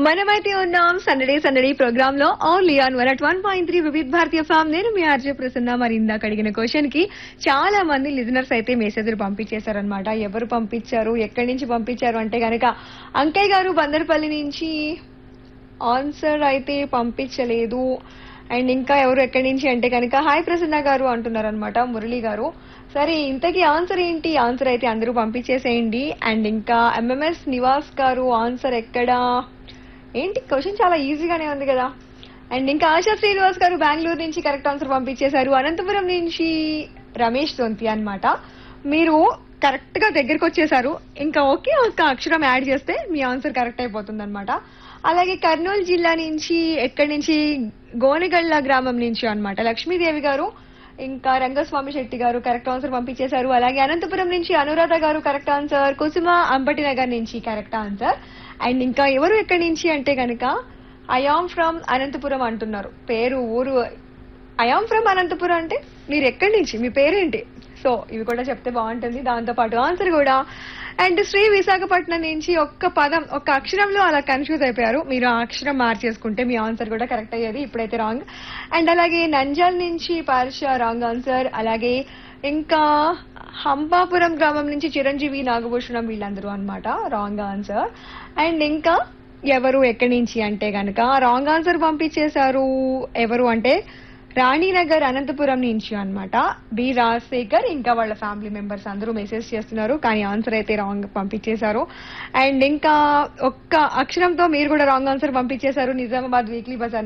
మనమైతే ఉన్నాం సందడే సందడి ప్రోగ్రామ్ లో only on one at one point three Vividh Bharati from నేను మీ ఆర్జే ప్రసన్న మరి ఇందాక అడిగిన క్వశ్చన్ కి చాలా మంది లిజనర్స్ అయితే మెసేజ్లు పంపించేశారనమాట ఎవరు పంపించారు ఎక్కడి నుంచి పంపించారు అంటే గనక అంకయ్య గారు బందర్పల్లి నుంచి ఆన్సర్ అయితే పంపించలేదు అండ్ ఇంకా ఎవరు ఎక్కడి నుంచి అంటే కనుక హాయ్ ప్రసన్న గారు అంటున్నారు అనమాట మురళి గారు సరే ఇంతకీ ఆన్సర్ ఏంటి ఆన్సర్ అయితే అందరూ పంపించేసేయండి అండ్ ఇంకా ఎంఎంఎస్ నివాస్ గారు ఆన్సర్ ఎక్కడా ఏంటి క్వశ్చన్ చాలా ఈజీగానే ఉంది కదా అండ్ ఇంకా ఆశా శ్రీనివాస్ గారు బెంగళూరు నుంచి కరెక్ట్ ఆన్సర్ పంపించేశారు అనంతపురం నుంచి రమేష్ దొంతి అన్నమాట మీరు కరెక్ట్ గా దగ్గరికి వచ్చేసారు ఇంకా ఒకే ఒక్క అక్షరం యాడ్ చేస్తే మీ ఆన్సర్ కరెక్ట్ అయిపోతుంది అనమాట అలాగే కర్నూలు జిల్లా నుంచి ఎక్కడి నుంచి గోనెగళ్ళ గ్రామం నుంచి అన్నమాట లక్ష్మీదేవి గారు ఇంకా రంగస్వామి శెట్టి గారు కరెక్ట్ ఆన్సర్ పంపించేశారు అలాగే అనంతపురం నుంచి అనురాధ గారు కరెక్ట్ ఆన్సర్ కుసుమ అంబటి నగర్ నుంచి కరెక్ట్ ఆన్సర్ అండ్ ఇంకా ఎవరు ఎక్కడి నుంచి అంటే కనుక ఐఆమ్ ఫ్రమ్ అనంతపురం అంటున్నారు పేరు ఊరు ఐఆమ్ ఫ్రమ్ అనంతపురం అంటే మీరు ఎక్కడి నుంచి మీ పేరేంటి సో ఇవి కూడా చెప్తే బాగుంటుంది దాంతో పాటు ఆన్సర్ కూడా అండ్ శ్రీ విశాఖపట్నం నుంచి ఒక్క పదం ఒక్క అక్షరంలో అలా కన్ఫ్యూజ్ అయిపోయారు మీరు ఆ అక్షరం మార్చేసుకుంటే మీ ఆన్సర్ కూడా కరెక్ట్ అయ్యేది ఇప్పుడైతే రాంగ్ అండ్ అలాగే నంజాల్ నుంచి పార్ష రాంగ్ ఆన్సర్ అలాగే ఇంకా హంపాపురం గ్రామం నుంచి చిరంజీవి నాగభూషణం వీళ్ళందరూ అన్నమాట రాంగ్ ఆన్సర్ అండ్ ఇంకా ఎవరు ఎక్కడి నుంచి అంటే గనక రాంగ్ ఆన్సర్ పంపించేశారు ఎవరు అంటే రాణినగర్ అనంతపురం నుంచి అన్నమాట బి రాజశేఖర్ ఇంకా వాళ్ళ ఫ్యామిలీ మెంబర్స్ అందరూ మెసేజ్ చేస్తున్నారు కానీ ఆన్సర్ అయితే రాంగ్ పంపించేశారు అండ్ ఇంకా ఒక్క అక్షరంతో మీరు కూడా రాంగ్ ఆన్సర్ పంపించేశారు నిజామాబాద్ వీక్లీ బజార్